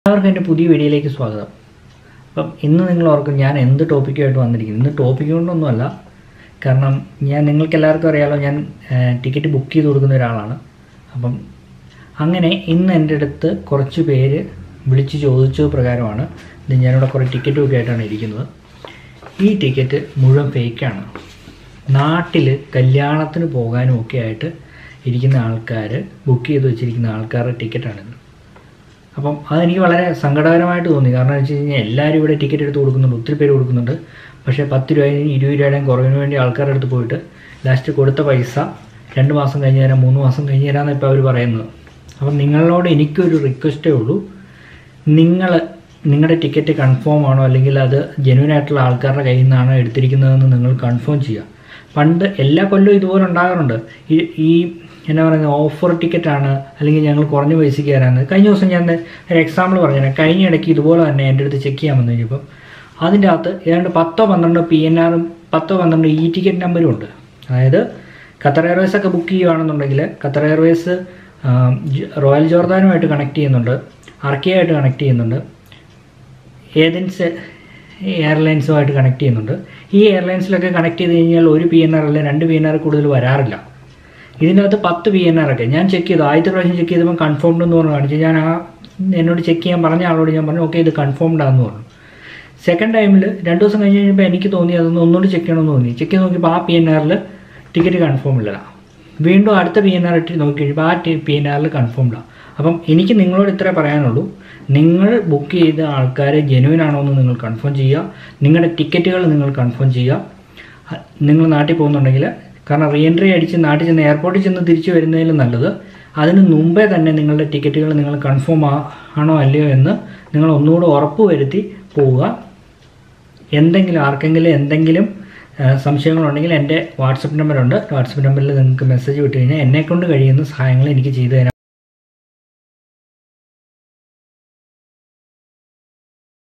എല്ലാവർക്കും എൻ്റെ പുതിയ വീഡിയോയിലേക്ക് സ്വാഗതം അപ്പം ഇന്ന് നിങ്ങൾ ഓർക്കും ഞാൻ എന്ത് ടോപ്പിക്കുമായിട്ട് വന്നിരിക്കുന്നു ഇന്ന് ടോപ്പിക്ക് കൊണ്ടൊന്നുമല്ല കാരണം ഞാൻ നിങ്ങൾക്ക് എല്ലാവർക്കും അറിയാലോ ഞാൻ ടിക്കറ്റ് ബുക്ക് ചെയ്ത് കൊടുക്കുന്ന ഒരാളാണ് അപ്പം അങ്ങനെ ഇന്ന് എൻ്റെ അടുത്ത് കുറച്ച് പേര് വിളിച്ച് ചോദിച്ചത് പ്രകാരമാണ് ഇത് ഞാനിവിടെ കുറേ ടിക്കറ്റ് ഒക്കെ ആയിട്ടാണ് ഇരിക്കുന്നത് ഈ ടിക്കറ്റ് മുഴുവൻ ഫേക്കാണ് നാട്ടിൽ കല്യാണത്തിന് പോകാനും ഒക്കെ ആയിട്ട് ഇരിക്കുന്ന ആൾക്കാർ ബുക്ക് ചെയ്ത് വെച്ചിരിക്കുന്ന ആൾക്കാരുടെ ടിക്കറ്റാണിത് അപ്പം അതെനിക്ക് വളരെ സങ്കടകരമായിട്ട് തോന്നി കാരണം എന്ന് വെച്ച് കഴിഞ്ഞാൽ എല്ലാവരും ഇവിടെ ടിക്കറ്റ് എടുത്ത് കൊടുക്കുന്നുണ്ട് ഒത്തിരി പേര് കൊടുക്കുന്നുണ്ട് പക്ഷേ പത്ത് രൂപയും ഇരുപത് രൂപയുടെയും കുറവിന് വേണ്ടി ആൾക്കാരുടെ അടുത്ത് പോയിട്ട് ലാസ്റ്റ് കൊടുത്ത പൈസ രണ്ട് മാസം കഴിഞ്ഞ് തരാം മൂന്ന് മാസം കഴിഞ്ഞ് തരാമെന്ന് ഇപ്പോൾ അവർ പറയുന്നത് അപ്പം നിങ്ങളോട് എനിക്കൊരു റിക്വസ്റ്റേ ഉള്ളൂ നിങ്ങൾ നിങ്ങളുടെ ടിക്കറ്റ് കൺഫേം ആണോ അല്ലെങ്കിൽ അത് ജെന്യൂൻ ആയിട്ടുള്ള ആൾക്കാരുടെ കയ്യിൽ നിന്നാണോ എടുത്തിരിക്കുന്നതെന്ന് നിങ്ങൾ കൺഫേം ചെയ്യുക പണ്ട് എല്ലാ കൊല്ലവും ഇതുപോലെ ഉണ്ടാകാറുണ്ട് ഈ ഈ എന്നാ പറയുന്നത് ഓഫർ ടിക്കറ്റാണ് അല്ലെങ്കിൽ ഞങ്ങൾ കുറഞ്ഞ പൈസയ്ക്ക് തരാമെന്ന് കഴിഞ്ഞ ദിവസം ഞാൻ ഒരു എക്സാമ്പിൾ പറഞ്ഞു കഴിഞ്ഞ ഇടയ്ക്ക് ഇതുപോലെ തന്നെ എൻ്റെ അടുത്ത് ചെക്ക് ചെയ്യാൻ വന്നു കഴിഞ്ഞപ്പോൾ അതിൻ്റെ അകത്ത് ഏതാണ്ട് പത്തോ പന്ത്രണ്ടോ പി എൻ ആറും പത്തോ പന്ത്രണ്ടോ ഇ ടിക്കറ്റ് നമ്പരും ഉണ്ട് അതായത് ഖത്തർ എയർവേസ് ഒക്കെ ബുക്ക് ചെയ്യുകയാണെന്നുണ്ടെങ്കിൽ ഖത്തർ എയർവേസ് റോയൽ ജോർദാനുമായിട്ട് കണക്ട് ചെയ്യുന്നുണ്ട് അർക്കിയായിട്ട് കണക്ട് ചെയ്യുന്നുണ്ട് ഏതൻസ് എയർലൈൻസുമായിട്ട് കണക്ട് ചെയ്യുന്നുണ്ട് ഈ എയർലൈൻസിലൊക്കെ കണക്ട് ചെയ്ത് കഴിഞ്ഞാൽ ഒരു പി എൻ ആർ അല്ല രണ്ട് പി എൻ ആർ കൂടുതൽ വരാറില്ല ഇതിനകത്ത് പത്ത് പി എൻ ആർ ഒക്കെ ഞാൻ ചെക്ക് ചെയ്തു ആദ്യത്തെ പ്രാവശ്യം ചെക്ക് ചെയ്തപ്പോൾ കൺഫേംഡ് എന്ന് പറഞ്ഞു കാണിച്ചു ഞാൻ ആ എന്നോട് ചെക്ക് ചെയ്യാൻ പറഞ്ഞ ആളോട് ഞാൻ പറഞ്ഞു ഓക്കെ ഇത് കൺഫേംഡ് ആണെന്ന് പറഞ്ഞു സെക്കൻഡ് ടൈമിൽ രണ്ട് ദിവസം കഴിഞ്ഞ് കഴിഞ്ഞപ്പോൾ എനിക്ക് തോന്നി അതൊന്ന് ഒന്നുകൂടി ചെക്ക് ചെയ്യണമെന്ന് തോന്നി ചെക്ക് ചെയ്ത് നോക്കിയപ്പോൾ ആ പി എൻ ആറിൽ ടിക്കറ്റ് കൺഫേം ഇല്ല വീണ്ടും അടുത്ത പി എൻ ആർ ഇട്ട് നോക്കി കഴിയുമ്പോൾ ആ പി എൻ ആറിൽ കൺഫേംഡാണ് അപ്പം എനിക്ക് നിങ്ങളോട് ഇത്രേ പറയാനുള്ളൂ നിങ്ങൾ ബുക്ക് ചെയ്ത ആൾക്കാർ ജെനുവിൻ ആണോ എന്ന് നിങ്ങൾ കൺഫേം ചെയ്യുക നിങ്ങളുടെ ടിക്കറ്റുകൾ നിങ്ങൾ കൺഫേം ചെയ്യുക നിങ്ങൾ നാട്ടിൽ പോകുന്നുണ്ടെങ്കിൽ കാരണം റീ എൻട്രി അടിച്ച് നാട്ടിൽ ചെന്ന് എയർപോർട്ടിൽ ചെന്ന് തിരിച്ചു വരുന്നതിലും നല്ലത് അതിന് മുമ്പേ തന്നെ നിങ്ങളുടെ ടിക്കറ്റുകൾ നിങ്ങൾ കൺഫേം ആണോ അല്ലയോ എന്ന് നിങ്ങൾ ഒന്നുകൂടെ ഉറപ്പ് വരുത്തി പോവുക എന്തെങ്കിലും ആർക്കെങ്കിലും എന്തെങ്കിലും സംശയങ്ങളുണ്ടെങ്കിൽ എൻ്റെ വാട്സപ്പ് നമ്പറുണ്ട് വാട്സപ്പ് നമ്പറിൽ നിങ്ങൾക്ക് മെസ്സേജ് വിട്ട് കഴിഞ്ഞാൽ എന്നെക്കൊണ്ട് കഴിയുന്ന സഹായങ്ങൾ എനിക്ക് ചെയ്തു തരാം